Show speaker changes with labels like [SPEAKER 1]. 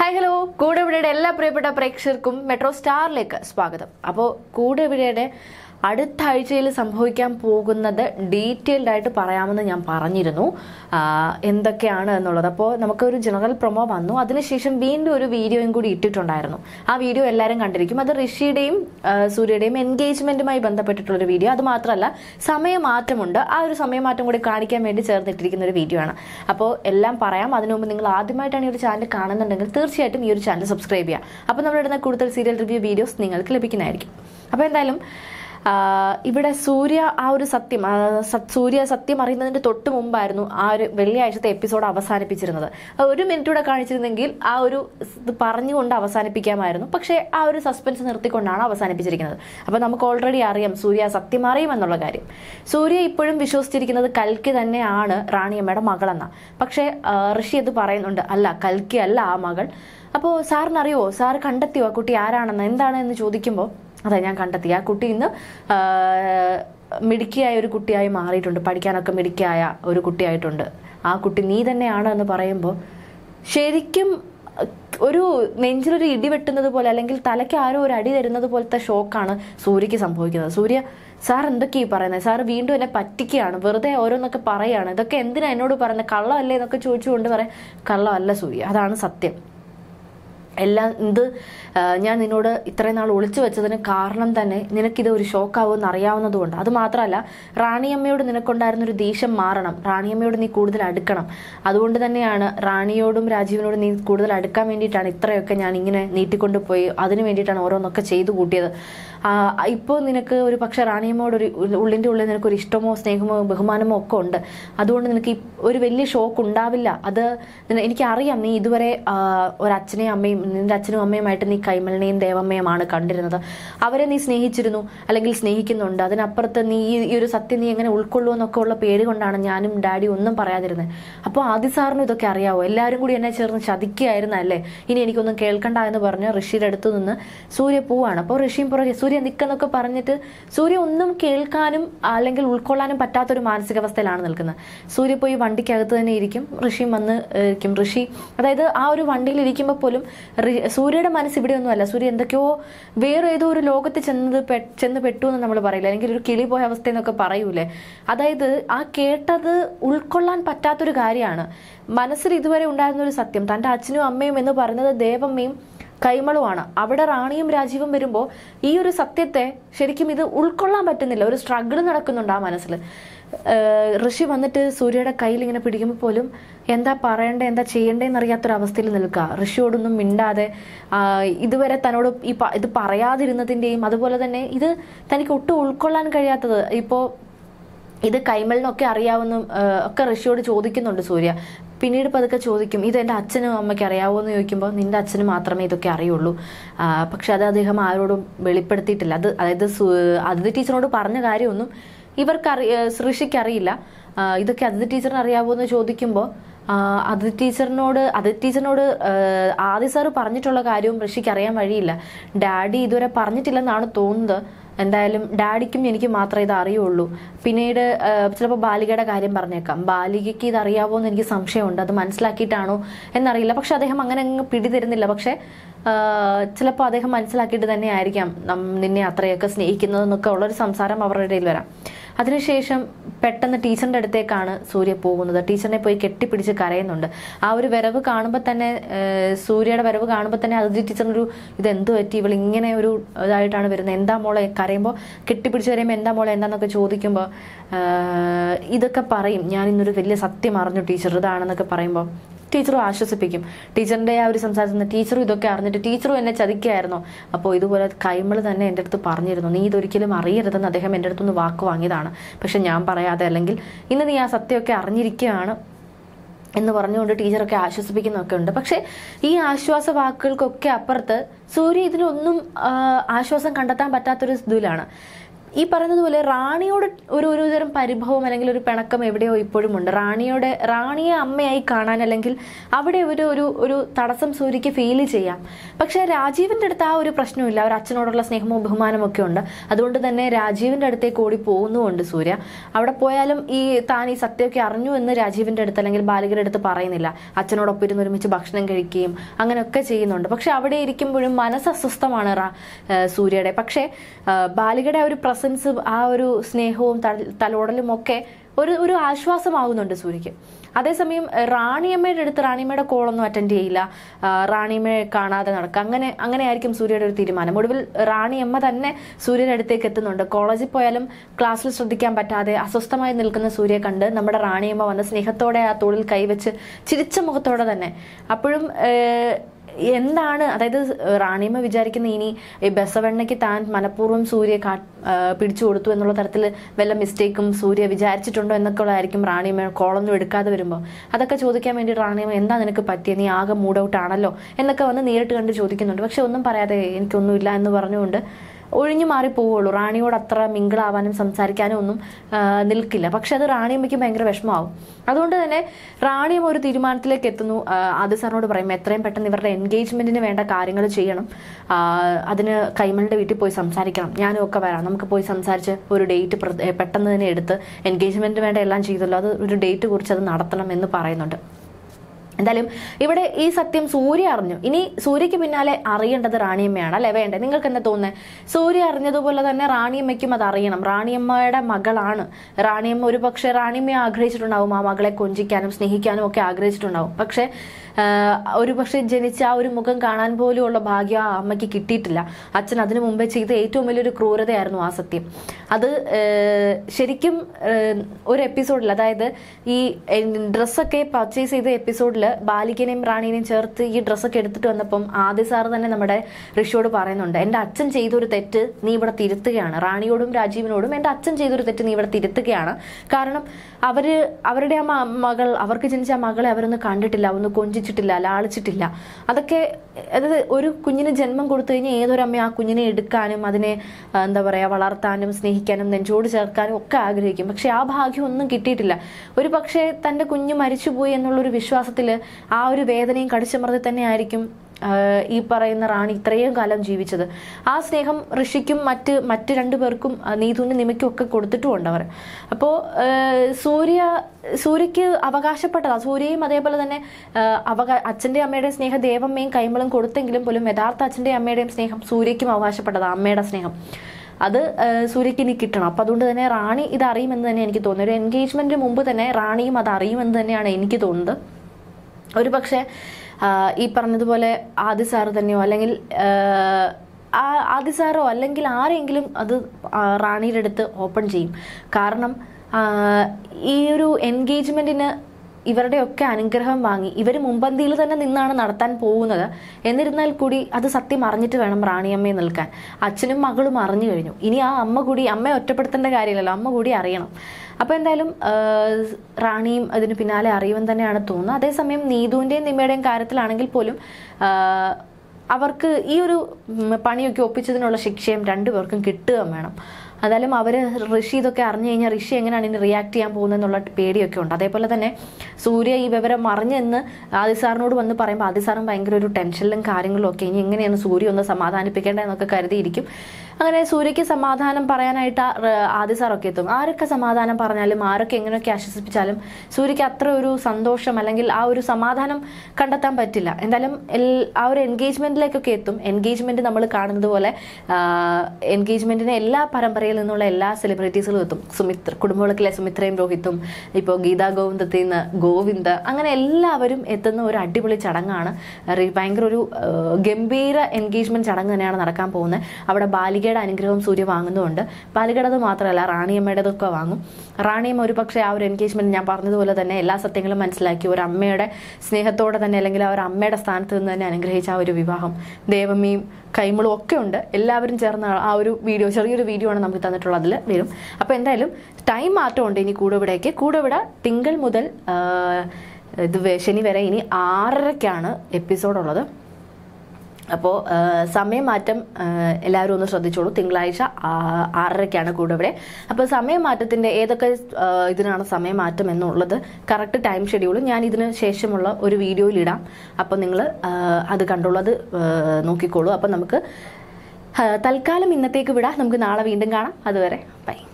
[SPEAKER 1] hi hello കൂടെ ഇവിടെയുടെ എല്ലാ പ്രിയപ്പെട്ട പ്രേക്ഷകർക്കും മെട്രോ സ്റ്റാറിലേക്ക് സ്വാഗതം അപ്പോൾ കൂടെ ഇവിടെയുടെ അടുത്ത ആഴ്ചയിൽ സംഭവിക്കാൻ പോകുന്നത് ഡീറ്റെയിൽഡ് ആയിട്ട് പറയാമെന്ന് ഞാൻ പറഞ്ഞിരുന്നു ആ, എന്തൊക്കെയാണ് എന്നുള്ളത് അപ്പോൾ നമുക്കൊരു ജനറൽ പ്രൊമോ വന്നു അതിനുശേഷം വീണ്ടും ഒരു വീഡിയോയും കൂടി ഇട്ടിട്ടുണ്ടായിരുന്നു ആ വീഡിയോ എല്ലാവരും കണ്ടിരിക്കും അത് ഋഷിയുടെയും ആ, സൂര്യയുടെയും എൻഗേജ്മെന്റുമായി ബന്ധപ്പെട്ടിട്ടുള്ള ഒരു വീഡിയോ അത് മാത്രമല്ല സമയമാറ്റമുണ്ട് ആ ഒരു സമയമാറ്റം കൂടി കാണിക്കാൻ വേണ്ടി ചേർന്നിട്ടിരിക്കുന്ന ഒരു വീഡിയോ ആണ് അപ്പോൾ എല്ലാം പറയാം അതിനു മുമ്പ് നിങ്ങൾ ആദ്യമായിട്ടാണ് ഈ ഒരു ചാനൽ കാണുന്നുണ്ടെങ്കിൽ തീർച്ചയായിട്ടും ഈ ഒരു ചാനൽ സബ്സ്ക്രൈബ് ചെയ്യുക അപ്പോൾ നമ്മളിടുന്ന കൂടുതൽ സീരിയൽ റിവ്യൂ വീഡിയോസ് നിങ്ങൾക്ക് ലഭിക്കുന്നതായിരിക്കും അപ്പോൾ എന്തായാലും ആ, ഇവിടെ സൂര്യ ആ ഒരു സത്യം ആ, സ- സൂര്യ സത്യം അറിയുന്നതിന്റെ തൊട്ട് മുമ്പായിരുന്നു ആ ഒരു വെള്ളിയാഴ്ചത്തെ എപ്പിസോഡ് അവസാനിപ്പിച്ചിരുന്നത് ആ ഒരു മിനിറ്റ് കൂടെ കാണിച്ചിരുന്നെങ്കിൽ ആ ഒരു ഇത് പറഞ്ഞുകൊണ്ട് അവസാനിപ്പിക്കാമായിരുന്നു പക്ഷേ ആ ഒരു സസ്പെൻസ് നിർത്തിക്കൊണ്ടാണ് അവസാനിപ്പിച്ചിരിക്കുന്നത് അപ്പോൾ നമുക്ക് ഓൾറെഡി അറിയാം സൂര്യ സത്യം അറിയുമെന്നുള്ള കാര്യം സൂര്യ ഇപ്പോഴും വിശ്വസിച്ചിരിക്കുന്നത് കൽക്കി തന്നെയാണ് റാണിയമ്മയുടെ മകളെന്ന പക്ഷേ ആ, ഋഷി അത് പറയുന്നുണ്ട് അല്ല കൽക്കി അല്ല ആ മകൾ അപ്പോൾ സാറിന് അറിയുമോ സാർ കണ്ടെത്തിയോ ആ കുട്ടി ആരാണെന്ന് എന്താണ് എന്ന് ചോദിക്കുമ്പോൾ അതെ ഞാൻ കണ്ടെത്തി ആ കുട്ടി ഇന്ന് ആ, മിടുക്കിയായ ഒരു കുട്ടിയായി മാറിയിട്ടുണ്ട് പഠിക്കാനൊക്കെ മിടുക്കിയായ ഒരു കുട്ടിയായിട്ടുണ്ട് ആ കുട്ടി നീ തന്നെയാണ് എന്ന് പറയുമ്പോൾ ശരിക്കും ഒരു നെഞ്ചിലൊരു ഇടി വെട്ടുന്നത് പോലെ അല്ലെങ്കിൽ തലയ്ക്ക് ആരോ ഒരു അടി തരുന്നത് പോലത്തെ ഷോക്കാണ് സൂര്യക്ക് സംഭവിക്കുന്നത് സൂര്യ സാർ എന്തൊക്കെയാ ഈ പറയുന്നത് സാർ വീണ്ടും എന്നെ പറ്റിക്കുകയാണ് വെറുതെ ഓരോന്നൊക്കെ പറയാണ് ഇതൊക്കെ എന്തിനാ എന്നോട് പറയുന്നത് കള്ളമല്ലേ എന്നൊക്കെ ചോദിച്ചുകൊണ്ട് പറയാം കള്ളമല്ല സൂര്യ അതാണ് സത്യം എല്ലാം ഇത് ആ, ഞാൻ നിന്നോട് ഇത്രയും നാൾ ഒളിച്ചു വെച്ചതിന് കാരണം തന്നെ നിനക്കിത് ഒരു ഷോക്കാവുമെന്ന് അറിയാവുന്നതുകൊണ്ട് അത് മാത്രമല്ല റാണിയമ്മയോട് നിനക്കുണ്ടായിരുന്ന ഒരു ദേഷ്യം മാറണം റാണിയമ്മയോട് നീ കൂടുതൽ അടുക്കണം അതുകൊണ്ട് തന്നെയാണ് റാണിയോടും രാജീവിനോടും നീ കൂടുതൽ അടുക്കാൻ വേണ്ടിയിട്ടാണ് ഇത്രയൊക്കെ ഞാൻ ഇങ്ങനെ നീട്ടിക്കൊണ്ട് പോയി അതിന് വേണ്ടിയിട്ടാണ് ഓരോന്നൊക്കെ ചെയ്തു കൂട്ടിയത് ആ, ഇപ്പോൾ നിനക്ക് ഒരു പക്ഷേ റാണിയമ്മയോട് ഒരു ഉള്ളിൻ്റെ ഉള്ളിൽ നിനക്ക് ഒരു ഇഷ്ടമോ സ്നേഹമോ ബഹുമാനമോ ഒക്കെ ഉണ്ട് അതുകൊണ്ട് നിനക്ക് ഈ ഒരു വലിയ ഷോക്ക് ഉണ്ടാവില്ല അത് നിന- എനിക്കറിയാം നീ ഇതുവരെ ആ, ഒരച്ഛനെയും അമ്മയും നിന്റെ അച്ഛനും അമ്മയുമായിട്ട് നീ കൈമളിനെയും ദേവമ്മയുമാണ് കണ്ടിരുന്നത് അവരെ നീ സ്നേഹിച്ചിരുന്നു അല്ലെങ്കിൽ സ്നേഹിക്കുന്നുണ്ട് അതിനപ്പുറത്ത് നീ ഈ ഈ ഒരു സത്യം നീ എങ്ങനെ ഉൾക്കൊള്ളൂ എന്നൊക്കെ ഉള്ള പേടി കൊണ്ടാണ് ഞാനും ഡാഡി ഒന്നും പറയാതിരുന്നത് അപ്പോൾ ആദി സാറിനും ഇതൊക്കെ അറിയാവോ എല്ലാവരും കൂടി എന്നെ ചേർന്ന് ചതിക്കുകയായിരുന്നല്ലേ ഇനി എനിക്കൊന്നും കേൾക്കണ്ട എന്ന് പറഞ്ഞ് ഋഷിയുടെ അടുത്ത് നിന്ന് സൂര്യ പോവാണ് അപ്പോൾ ഋഷിയും പുറകെ സൂര്യ നിൽക്കുന്നൊക്കെ പറഞ്ഞിട്ട് സൂര്യ ഒന്നും കേൾക്കാനും അല്ലെങ്കിൽ ഉൾക്കൊള്ളാനും പറ്റാത്തൊരു മാനസികാവസ്ഥയിലാണ് നിൽക്കുന്നത് സൂര്യ പോയി വണ്ടിക്കകത്ത് തന്നെ ഇരിക്കും ഋഷിയും വന്ന് ഏഹ്, ഇരിക്കും ഋഷി അതായത് ആ ഒരു വണ്ടിയിൽ ഇരിക്കുമ്പോൾ പോലും റി- സൂര്യയുടെ മനസ്സ് ഇവിടെയൊന്നും അല്ല സൂര്യ എന്തൊക്കെയോ വേറെ ഏതോ ഒരു ലോകത്ത് ചെന്നത് പെ- ചെന്ന് പെട്ടു എന്ന് നമ്മൾ പറയില്ല അല്ലെങ്കിൽ ഒരു കിളി പോയ അവസ്ഥ എന്നൊക്കെ പറയൂലേ അതായത് ആ കേട്ടത് ഉൾക്കൊള്ളാൻ പറ്റാത്തൊരു കാര്യമാണ് മനസ്സിൽ ഇതുവരെ ഉണ്ടായിരുന്ന ഒരു സത്യം തൻ്റെ അച്ഛനും അമ്മയും എന്ന് പറയുന്നത് ദേവമ്മയും കൈമളുമാണ് അവിടെ റാണിയും രാജീവും വരുമ്പോൾ ഈ ഒരു സത്യത്തെ ശരിക്കും ഇത് ഉൾക്കൊള്ളാൻ പറ്റുന്നില്ല ഒരു സ്ട്രഗിൾ നടക്കുന്നുണ്ട് ആ മനസ്സിൽ ഏഹ് ഋഷി വന്നിട്ട് സൂര്യയുടെ കയ്യിൽ ഇങ്ങനെ പിടിക്കുമ്പോൾ പോലും എന്താ പറയണ്ടേ എന്താ ചെയ്യണ്ടേന്ന് അറിയാത്തൊരവസ്ഥയിൽ നിൽക്കുക ഋഷിയോടൊന്നും മിണ്ടാതെ ആ, ഇതുവരെ തന്നോട് ഈ പ- ഇത് പറയാതിരുന്നതിൻ്റെയും അതുപോലെ തന്നെ ഇത് തനിക്ക് ഒട്ടും ഉൾക്കൊള്ളാൻ കഴിയാത്തത് ഇപ്പോൾ ഇത് കൈമലിനൊക്കെ അറിയാവുന്ന ഒക്കെ ഋഷിയോട് ചോദിക്കുന്നുണ്ട് സൂര്യ പിന്നീട് പതുക്കെ ചോദിക്കും ഇത് എൻ്റെ അച്ഛനും അമ്മയ്ക്ക് അറിയാവോ എന്ന് ചോദിക്കുമ്പോൾ നിന്റെ അച്ഛന് മാത്രമേ ഇതൊക്കെ അറിയുള്ളൂ ആ, പക്ഷെ അത് അദ്ദേഹം ആരോടും വെളിപ്പെടുത്തിയിട്ടില്ല അത് അതായത് സു- അതിഥി ടീച്ചറിനോട് പറഞ്ഞ കാര്യമൊന്നും ഇവർക്ക് അറി ഋഷിക്ക് അറിയില്ല ആ, ഇതൊക്കെ അതിഥി ടീച്ചറിന് അറിയാവോ എന്ന് ചോദിക്കുമ്പോൾ ആ, അതിഥി ടീച്ചറിനോട് അതിഥി ടീച്ചറിനോട് ആ, ആദി സാറ് പറഞ്ഞിട്ടുള്ള കാര്യവും ഋഷിക്ക് അറിയാൻ വഴിയില്ല ഡാഡി ഇതുവരെ പറഞ്ഞിട്ടില്ലെന്നാണ് തോന്നുന്നത് എന്തായാലും ഡാഡിക്കും എനിക്ക് മാത്രമേ ഇത് അറിയുള്ളൂ പിന്നീട് ചിലപ്പോൾ ബാലികയുടെ കാര്യം പറഞ്ഞേക്കാം ബാലികയ്ക്ക് ഇത് അറിയാവോ എന്ന് എനിക്ക് സംശയമുണ്ട് അത് മനസ്സിലാക്കിയിട്ടാണോ എന്നറിയില്ല പക്ഷെ അദ്ദേഹം അങ്ങനെ അങ്ങ് പിടിതരുന്നില്ല പക്ഷെ ചിലപ്പോൾ അദ്ദേഹം മനസ്സിലാക്കിയിട്ട് തന്നെ ആയിരിക്കാം നം- നിന്നെ അത്രയൊക്കെ സ്നേഹിക്കുന്നതെന്നൊക്കെ ഉള്ളൊരു സംസാരം അവരുടെ ഇടയിൽ വരാം അതിനുശേഷം പെട്ടെന്ന് ടീച്ചറിന്റെ അടുത്തേക്കാണ് സൂര്യ പോകുന്നത് ടീച്ചറിനെ പോയി കെട്ടിപ്പിടിച്ച് കരയുന്നുണ്ട് ആ ഒരു വരവ് കാണുമ്പോൾ തന്നെ ഏഹ്, സൂര്യയുടെ വരവ് കാണുമ്പോൾ തന്നെ അതിഥി ടീച്ചറിനൊരു ഇത് എന്ത് പറ്റി ഇവൾ ഇങ്ങനെ ഒരു ഇതായിട്ടാണ് വരുന്നത് എന്താ മോളെ കരയുമ്പോൾ കെട്ടിപ്പിടിച്ച് കരയുമ്പോൾ എന്താ മോളെ എന്താന്നൊക്കെ ചോദിക്കുമ്പോൾ ഏഹ്, ഇതൊക്കെ പറയും ഞാൻ ഇന്നൊരു വലിയ സത്യം അറിഞ്ഞു ടീച്ചർ ഇതാണെന്നൊക്കെ പറയുമ്പോൾ ടീച്ചറും ആശ്വസിപ്പിക്കും ടീച്ചറിന്റെ ആ ഒരു സംസാരത്തിൽ നിന്ന് ടീച്ചറും ഇതൊക്കെ അറിഞ്ഞിട്ട് ടീച്ചറും എന്നെ ചതിക്കായിരുന്നോ അപ്പോൾ ഇതുപോലെ കൈമൾ തന്നെ എൻ്റെ അടുത്ത് പറഞ്ഞിരുന്നു നീ ഇതൊരിക്കലും അറിയരുതെന്ന് അദ്ദേഹം എൻ്റെ അടുത്തുനിന്ന് വാക്ക് വാങ്ങിയതാണ് പക്ഷെ ഞാൻ പറയാതെ അല്ലെങ്കിൽ ഇന്ന് നീ ആ സത്യമൊക്കെ അറിഞ്ഞിരിക്കുകയാണ് എന്ന് പറഞ്ഞുകൊണ്ട് ടീച്ചറൊക്കെ ആശ്വസിപ്പിക്കുന്നൊക്കെ ഉണ്ട് പക്ഷേ ഈ ആശ്വാസ വാക്കുകൾക്കൊക്കെ അപ്പുറത്ത് സൂര്യ ഇതിനൊന്നും ആ, ആശ്വാസം കണ്ടെത്താൻ പറ്റാത്തൊരു ഇതിലാണ് ഈ പറയുന്നത് പോലെ റാണിയോട് ഒരു ഒരു തരം പരിഭവം അല്ലെങ്കിൽ ഒരു പിണക്കം എവിടെയോ ഇപ്പോഴും ഉണ്ട് റാണിയോടെ റാണിയെ അമ്മയായി കാണാൻ അല്ലെങ്കിൽ അവിടെ ഒരു ഒരു ഒരു തടസ്സം സൂര്യക്ക് ഫീൽ ചെയ്യാം പക്ഷേ രാജീവിന്റെ അടുത്ത് ആ ഒരു പ്രശ്നമില്ല അവർ അച്ഛനോടുള്ള സ്നേഹമോ ബഹുമാനമോ ഒക്കെ ഉണ്ട് അതുകൊണ്ട് തന്നെ രാജീവിന്റെ അടുത്തേക്ക് ഓടി പോകുന്നുമുണ്ട് സൂര്യ അവിടെ പോയാലും ഈ താൻ ഈ സത്യമൊക്കെ അറിഞ്ഞു എന്ന് രാജീവിന്റെ അടുത്ത് അല്ലെങ്കിൽ ബാലികയുടെ അടുത്ത് പറയുന്നില്ല അച്ഛനോടൊപ്പം ഇരുന്ന് ഒരുമിച്ച് ഭക്ഷണം കഴിക്കുകയും അങ്ങനെയൊക്കെ ചെയ്യുന്നുണ്ട് പക്ഷെ അവിടെ ഇരിക്കുമ്പോഴും മനസ്സ് അസ്വസ്ഥമാണ് റാ- ഏഹ് സൂര്യയുടെ പക്ഷേ ഏഹ് ബാലികയുടെ ആ ഒരു പ്രസൻസ് ആ ഒരു സ്നേഹവും തൽ- തലോടലും ഒക്കെ ഒരു ഒരു ആശ്വാസമാകുന്നുണ്ട് സൂര്യക്ക് അതേസമയം ഏഹ് റാണിയമ്മയുടെ അടുത്ത് റാണിയമ്മയുടെ കോളൊന്നും അറ്റൻഡ് ചെയ്യില്ല ആ, റാണിയമ്മയെ കാണാതെ നടക്കുക അങ്ങനെ അങ്ങനെ ആയിരിക്കും സൂര്യയുടെ ഒരു തീരുമാനം ഒടുവിൽ റാണിയമ്മ തന്നെ സൂര്യയുടെ അടുത്തേക്ക് എത്തുന്നുണ്ട് കോളേജിൽ പോയാലും ക്ലാസ്സിൽ ശ്രദ്ധിക്കാൻ പറ്റാതെ അസ്വസ്ഥമായി നിൽക്കുന്ന സൂര്യയെ കണ്ട് നമ്മുടെ റാണിയമ്മ വന്ന് സ്നേഹത്തോടെ ആ തോളിൽ കൈവച്ച് ചിരിച്ച മുഖത്തോടെ തന്നെ അപ്പോഴും ഏഹ്, എന്താണ് അതായത് റാണിയമ്മ വിചാരിക്കുന്ന ഇനി ഈ ബസവണ്ണയ്ക്ക് താൻ മനഃപൂർവ്വം സൂര്യ കാ ആ, പിടിച്ചു കൊടുത്തു എന്നുള്ള തരത്തിൽ വല്ല മിസ്റ്റേക്കും സൂര്യ വിചാരിച്ചിട്ടുണ്ടോ എന്നൊക്കെ ഉള്ളതായിരിക്കും റാണിയമ്മ കോളൊന്നും എടുക്കാതെ വരുമ്പോൾ അതൊക്കെ ചോദിക്കാൻ വേണ്ടി റാണിയമ്മ എന്താ നിനക്ക് പറ്റിയത് നീ ആകെ മൂഡ് ഔട്ട് ആണല്ലോ എന്നൊക്കെ വന്ന് നേരിട്ട് കണ്ട് ചോദിക്കുന്നുണ്ട് പക്ഷെ ഒന്നും പറയാതെ എനിക്കൊന്നുമില്ല എന്ന് പറഞ്ഞുകൊണ്ട് ഒഴിഞ്ഞു മാറി പോവുള്ളൂ റാണിയോട് അത്ര മിങ്കിളാവാനും സംസാരിക്കാനും ഒന്നും ആ, നിൽക്കില്ല പക്ഷെ അത് റാണിയമ്മയ്ക്ക് ഭയങ്കര വിഷമമാവും അതുകൊണ്ട് തന്നെ റാണിയമ്മ ഒരു തീരുമാനത്തിലേക്ക് എത്തുന്നു ആ, ആദ്യ സാറിനോട് പറയും എത്രയും പെട്ടെന്ന് ഇവരുടെ എൻഗേജ്മെന്റിന് വേണ്ട കാര്യങ്ങൾ ചെയ്യണം ആ, അതിന് കൈമളുടെ വീട്ടിൽ പോയി സംസാരിക്കണം ഞാനും ഒക്കെ വരാം നമുക്ക് പോയി സംസാരിച്ച് ഒരു ഡേറ്റ് പെട്ടെന്ന് തന്നെ എടുത്ത് എൻഗേജ്മെന്റിന് വേണ്ട എല്ലാം ചെയ്തല്ലോ അത് ഒരു ഡേറ്റ് കുറിച്ച് അത് നടത്തണം എന്ന് പറയുന്നുണ്ട് എന്തായാലും ഇവിടെ ഈ സത്യം സൂര്യ അറിഞ്ഞു ഇനി സൂര്യക്ക് പിന്നാലെ അറിയേണ്ടത് റാണിയമ്മയാണ് അല്ലെ വേണ്ടേ നിങ്ങൾക്ക് എന്താ തോന്നുന്നത് സൂര്യ അറിഞ്ഞതുപോലെ തന്നെ റാണിയമ്മയ്ക്കും അത് അറിയണം റാണിയമ്മയുടെ മകളാണ് റാണിയമ്മ ഒരു പക്ഷേ റാണിയമ്മയെ ആഗ്രഹിച്ചിട്ടുണ്ടാവും ആ മകളെ കൊഞ്ചിക്കാനും സ്നേഹിക്കാനും ഒക്കെ ആഗ്രഹിച്ചിട്ടുണ്ടാവും പക്ഷേ ആഹ്, ഒരു പക്ഷേ ജനിച്ച ആ ഒരു മുഖം കാണാൻ പോലുമുള്ള ഭാഗ്യം ആ അമ്മയ്ക്ക് കിട്ടിയിട്ടില്ല അച്ഛൻ അതിനു മുമ്പേ ചെയ്ത ഏറ്റവും വലിയൊരു ക്രൂരതയായിരുന്നു ആ സത്യം അത് ആഹ്, ശരിക്കും ആഹ്, ഒരു എപ്പിസോഡിൽ അതായത് ഈ ഡ്രസ്സൊക്കെ പർച്ചേസ് ചെയ്ത എപ്പിസോഡിൽ ബാലികനെയും റാണീനെയും ചേർത്ത് ഈ ഡ്രസ്സൊക്കെ എടുത്തിട്ട് വന്നപ്പം ആദ്യ സാറ് തന്നെ നമ്മുടെ ഋഷിയോട് പറയുന്നുണ്ട് എൻ്റെ അച്ഛൻ ചെയ്തൊരു തെറ്റ് നീ ഇവിടെ തിരുത്തുകയാണ് റാണിയോടും രാജീവിനോടും എൻ്റെ അച്ഛൻ ചെയ്തൊരു തെറ്റ് നീ ഇവിടെ തിരുത്തുകയാണ് കാരണം അവര് അവരുടെ ആ മ- മകൾ അവർക്ക് ജനിച്ച ആ മകളെ അവരൊന്ന് കണ്ടിട്ടില്ല ഒന്ന് കൊഞ്ചിച്ചിട്ടില്ല ലാളിച്ചിട്ടില്ല അതൊക്കെ അതായത് ഒരു കുഞ്ഞിന് ജന്മം കൊടുത്തു കഴിഞ്ഞാൽ ഏതൊരമ്മ ആ കുഞ്ഞിനെ എടുക്കാനും അതിനെ ആ, എന്താ പറയുക വളർത്താനും സ്നേഹിക്കാനും നെഞ്ചോട് ചേർക്കാനും ഒക്കെ ആഗ്രഹിക്കും പക്ഷെ ആ ഭാഗ്യം ഒന്നും കിട്ടിയിട്ടില്ല ഒരു പക്ഷേ തൻ്റെ കുഞ്ഞ് മരിച്ചുപോയി എന്നുള്ളൊരു വിശ്വാസത്തിൽ ആ ഒരു വേദനയും കടിച്ചമർത്തി തന്നെ ആയിരിക്കും ആഹ് ഈ പറയുന്ന റാണി ഇത്രയും കാലം ജീവിച്ചത് ആ സ്നേഹം ഋഷിക്കും മറ്റ് മറ്റ് രണ്ടു പേർക്കും ആ, നീതുവിനും നിമയ്ക്കും ഒക്കെ കൊടുത്തിട്ടുമുണ്ട് അവർ അപ്പോൾ സൂര്യ സൂര്യക്ക് അവകാശപ്പെട്ടതാ സൂര്യയും അതേപോലെ തന്നെ ആഹ് അവകാ അച്ഛൻ്റെ അമ്മയുടെ സ്നേഹം ദേവമ്മയും കൈമളും കൊടുത്തെങ്കിലും പോലും യഥാർത്ഥ അച്ഛൻ്റെ അമ്മയുടെയും സ്നേഹം സൂര്യക്കും അവകാശപ്പെട്ടതാ അമ്മയുടെ സ്നേഹം അത് ആഹ് സൂര്യക്ക് ഇനി കിട്ടണം അപ്പം അതുകൊണ്ട് തന്നെ റാണി ഇത് അറിയുമെന്ന് തന്നെ എനിക്ക് തോന്നുന്നു ഒരു എൻഗേജ്മെന്റിന് മുമ്പ് തന്നെ റാണിയും അത് അറിയുമെന്ന് തന്നെയാണ് എനിക്ക് തോന്നുന്നത് ഒരു പക്ഷേ ഈ പറഞ്ഞതുപോലെ ആദി സാറ് തന്നെയോ അല്ലെങ്കിൽ ആഹ്, ആ ആദി സാറോ അല്ലെങ്കിൽ ആരെങ്കിലും അത് ആ, റാണിയുടെ അടുത്ത് ഓപ്പൺ ചെയ്യും കാരണം ആഹ്, ഈ ഒരു എൻഗേജ്മെന്റിന് ഇവരുടെയൊക്കെ അനുഗ്രഹം വാങ്ങി ഇവർ മുമ്പന്തിയിൽ തന്നെ നിന്നാണ് നടത്താൻ പോകുന്നത് എന്നിരുന്നാൽ കൂടി അത് സത്യം അറിഞ്ഞിട്ട് വേണം റാണിയമ്മയെ നിൽക്കാൻ അച്ഛനും മകളും അറിഞ്ഞു കഴിഞ്ഞു ഇനി ആ അമ്മ കൂടി അമ്മയെ ഒറ്റപ്പെടുത്തേണ്ട കാര്യമില്ലല്ലോ അമ്മ കൂടി അറിയണം അപ്പോൾ എന്തായാലും ആ, റാണിയും അതിന് പിന്നാലെ അറിയുമെന്ന് തന്നെയാണ് തോന്നുന്നത് അതേസമയം നീതുവിൻ്റെയും നിമ്മയുടെയും കാര്യത്തിലാണെങ്കിൽ പോലും ആ, അവർക്ക് ഈ ഒരു ഉം, പണിയൊക്കെ ഒപ്പിച്ചതിനുള്ള ശിക്ഷയും രണ്ടുപേർക്കും കിട്ടുകയും വേണം എന്തായാലും അവർ ഋഷി ഇതൊക്കെ അറിഞ്ഞു കഴിഞ്ഞാൽ ഋഷി എങ്ങനെയാണ് ഇനി റിയാക്ട് ചെയ്യാൻ പോകുന്നതെന്നുള്ള പേടിയൊക്കെ ഉണ്ട് അതേപോലെ തന്നെ സൂര്യ ഈ വിവരം അറിഞ്ഞെന്ന് ആദി സാറിനോട് വന്ന് പറയുമ്പോൾ ആദി സാറും ഭയങ്കര ഒരു ടെൻഷനിലും കാര്യങ്ങളിലും ഒക്കെ ഇനി എങ്ങനെയാണ് സൂര്യ ഒന്ന് സമാധാനിപ്പിക്കേണ്ടതെന്നൊക്കെ കരുതിയിരിക്കും അങ്ങനെ സൂര്യക്ക് സമാധാനം പറയാനായിട്ട് ആ, റ് ആദി സാറൊക്കെ എത്തും ആരൊക്കെ സമാധാനം പറഞ്ഞാലും ആരൊക്കെ എങ്ങനെയൊക്കെ ആശ്വസിപ്പിച്ചാലും സൂര്യക്ക് അത്ര ഒരു സന്തോഷം അല്ലെങ്കിൽ ആ ഒരു സമാധാനം കണ്ടെത്താൻ പറ്റില്ല എന്തായാലും എൽ- ആ ഒരു എൻഗേജ്മെന്റിലേക്കൊക്കെ എത്തും എൻഗേജ്മെന്റ് നമ്മൾ കാണുന്നത് പോലെ എൻഗേജ്മെന്റിന് എല്ലാ പരമ്പരയിൽ നിന്നുള്ള എല്ലാ സെലിബ്രിറ്റീസുകളും എത്തും സുമിത്ര കുടുംബവിളക്കിലെ സുമിത്രയും രോഹിത്തും ഇപ്പോൾ ഗീതാ ഗോവിന്ദത്തിൽ നിന്ന് ഗോവിന്ദ് അങ്ങനെ എല്ലാവരും എത്തുന്ന ഒരു അടിപൊളി ചടങ്ങാണ് റി- ഭയങ്കര ഒരു ആ, ഗംഭീര എൻഗേജ്മെന്റ് ചടങ്ങ് തന്നെയാണ് നടക്കാൻ പോകുന്നത് അവിടെ ബാലികയുടെ അനുഗ്രഹം സൂര്യ വാങ്ങുന്നുമുണ്ട് ബാലികയുടേത് മാത്രമല്ല റാണിയമ്മയുടേതൊക്കെ വാങ്ങും റാണിയമ്മ ഒരു പക്ഷേ ആ ഒരു എൻഗേജ്മെന്റ് ഞാൻ പറഞ്ഞതുപോലെ തന്നെ എല്ലാ സത്യങ്ങളും മനസ്സിലാക്കി ഒരു അമ്മയുടെ സ്നേഹത്തോടെ തന്നെ അല്ലെങ്കിൽ ആ ഒരു അമ്മയുടെ സ്ഥാനത്ത് നിന്ന് തന്നെ അനുഗ്രഹിച്ച ആ ഒരു വിവാഹം ദേവമ്മയും കൈമളും ഒക്കെ ഉണ്ട് എല്ലാവരും ചേർന്ന ആ ഒരു വീഡിയോ ചെറിയൊരു വീഡിയോ ആണ് നമുക്ക് തന്നിട്ടുള്ളത് അതിൽ വരും അപ്പോൾ എന്തായാലും ടൈം മാറ്റമുണ്ട് ഇനി കൂടെവിടേക്ക് കൂടെവിടെ തിങ്കൾ മുതൽ ആ, ഇത് വെ- ശനി വരെ ഇനി ആറരയ്ക്കാണ് എപ്പിസോഡ് ഉള്ളത് അപ്പോൾ സമയമാറ്റം ആ, എല്ലാവരും ഒന്ന് ശ്രദ്ധിച്ചോളൂ തിങ്കളാഴ്ച ആ, ആറരയ്ക്കാണ് കൂടെ ഇവിടെ അപ്പോൾ സമയമാറ്റത്തിൻ്റെ ഏതൊക്കെ ആ, ഇതിനാണ് സമയമാറ്റം എന്നുള്ളത് കറക്റ്റ് ടൈം ഷെഡ്യൂൾ ഞാൻ ഇതിന് ശേഷമുള്ള ഒരു വീഡിയോയിൽ ഇടാം അപ്പോൾ നിങ്ങൾ അത് കണ്ടോളൂ അത് ആ, നോക്കിക്കോളൂ അപ്പോൾ നമുക്ക് ആ, തൽക്കാലം ഇന്നത്തേക്ക് വിടാം നമുക്ക് നാളെ വീണ്ടും കാണാം അതുവരെ ബൈ